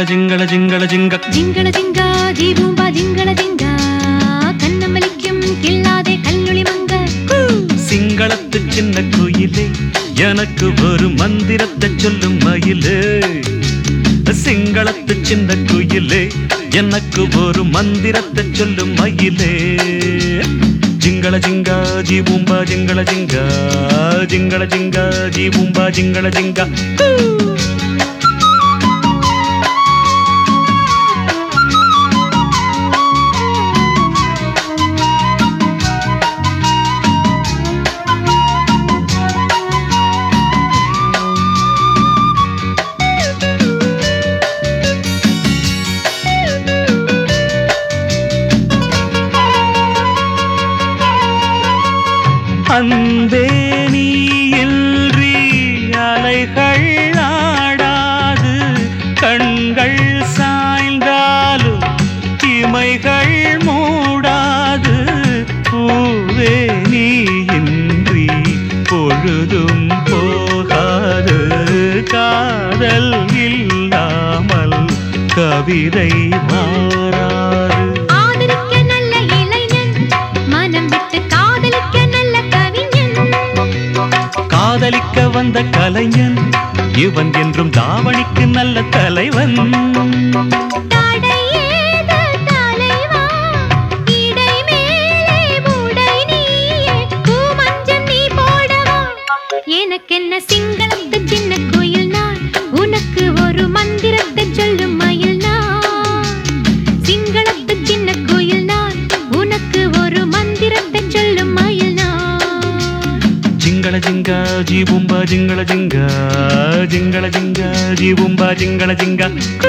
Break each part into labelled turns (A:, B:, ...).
A: ജിങ്കള ജിങ്കള ജിങ്ക
B: ജിങ്കള ജിങ്ക ജീവൂമ്പ ജിങ്കള ജിങ്ക കണ്ണമലിക്കും കിള്ളാതെ കല്ലുളി മങ്ക
A: சிங்களத்து சின்ன குயிலே எனக்கு ஒரு மந்திரத்தை சொல்லும் மயிலே சிங்களத்து சின்ன குயிலே எனக்கு ஒரு மந்திரத்தை சொல்லும் மயிலே ஜிங்கள ஜிங்கா ஜீபூம்பா ஜிங்கள ஜிங்கா ஜிங்கள ஜிங்கா ஜீபூம்பா ஜிங்கள ஜிங்கா அன்பே நீ இன்றி அலைகள் ஆடாது கண்கள் சாய்ந்தாலும் இமைகள் மூடாது பூவே நீ இன்றி பொழுதும் போகாது காதல் இல்லாமல் கவிதை மாறாது
B: ஆதரிக்க நல்ல இளைஞன் மனம் விட்டு காதலிக்க நல்ல கவிஞன்
A: காதலிக்க வந்த கலைஞன் இவன் என்றும் தாவணிக்கு நல்ல தலைவன்
B: தடையேத தலைவா இடை மேலே உடை நீயே பூமஞ்சம் நீ போடவா எனக்கென்ன சிங்களத்து சின்ன கோயில் நான் உனக்கு ஒரு மந்திரத்தை சொல்லும் மயில் நான் சிங்களத்து சின்ன கோயில் நான் உனக்கு ஒரு மந்திரத்தை சொல்லும் மயில் நான்
A: ಜಿಂಗಳ ಜಿಂಗ ಜೀಬುಂಬ ಜಿಂಗಳ ಜಿಂಗ ಜಿಂಗಳ ಜಿಂಗ ಜೀಬುಂಬ ಜಿಂಗಳ ಜಿಂಗ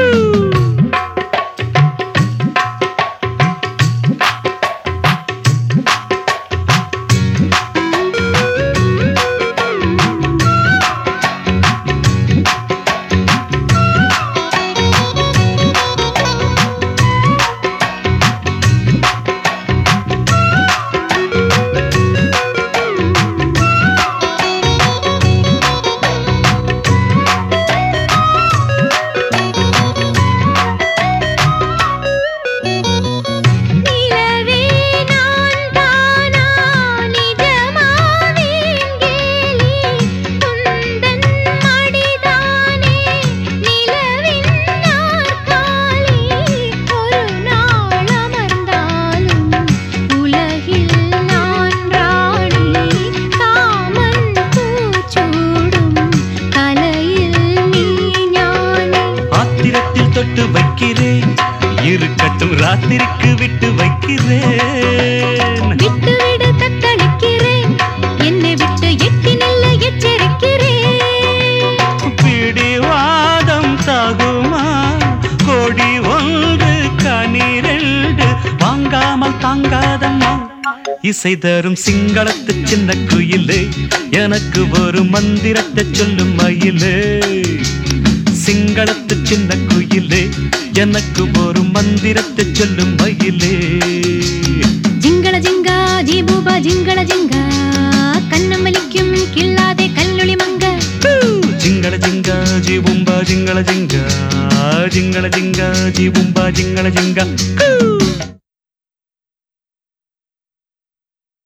B: நிலவே நான் தானா நிஜமாவேன் கேலி குந்தன் மடிதானே நிலவின் நாற்காலி ஒரு நாள் அமர்ந்தாலும் உலகில் நான் ராணி காமன் பூச்சூடும் கலையில் நீ ஞானி
A: ஆத்திரத்தில் தொட்டு வைக்கிறேன் இருக்கட்டும் ராத்திரிக்கு விட்டு வைக்கிறேன்
B: விட்டு விடு தத்தளிக்கிறேன் என்னை விட்டு எட்டி நெல்ல எச்சரிக்கிறேன்
A: பிடிவாதம் தகுமா கொடி ஒன்று கனிரெண்டு வாங்காமல் தாங்காதம்மா இசை தரும் சிங்களத்து சின்ன குயிலே எனக்கு ஒரு மந்திரத்தை சொல்லும் மயிலே சிங்களத்து சின்ன குயிலே எனக்கு ஒரு மந்திரத்தை சொல்லும் மயிலே
B: ജിങ്കള ജിങ്ക ജീബൂബ ജിങ്കള ജിങ്ക കണ്ണം വലിക്കും കിള്ളാതെ കല്ലുളി മങ്ക
A: ಜಿಂಗಳ ಜಿಂಗ ಜೀಬುಂಬ ಜಿಂಗಳ ಜಿಂಗ ಜಿಂಗಳ ಜಿಂಗ ಜೀಬುಂಬ ಜಿಂಗಳ ಜಿಂಗ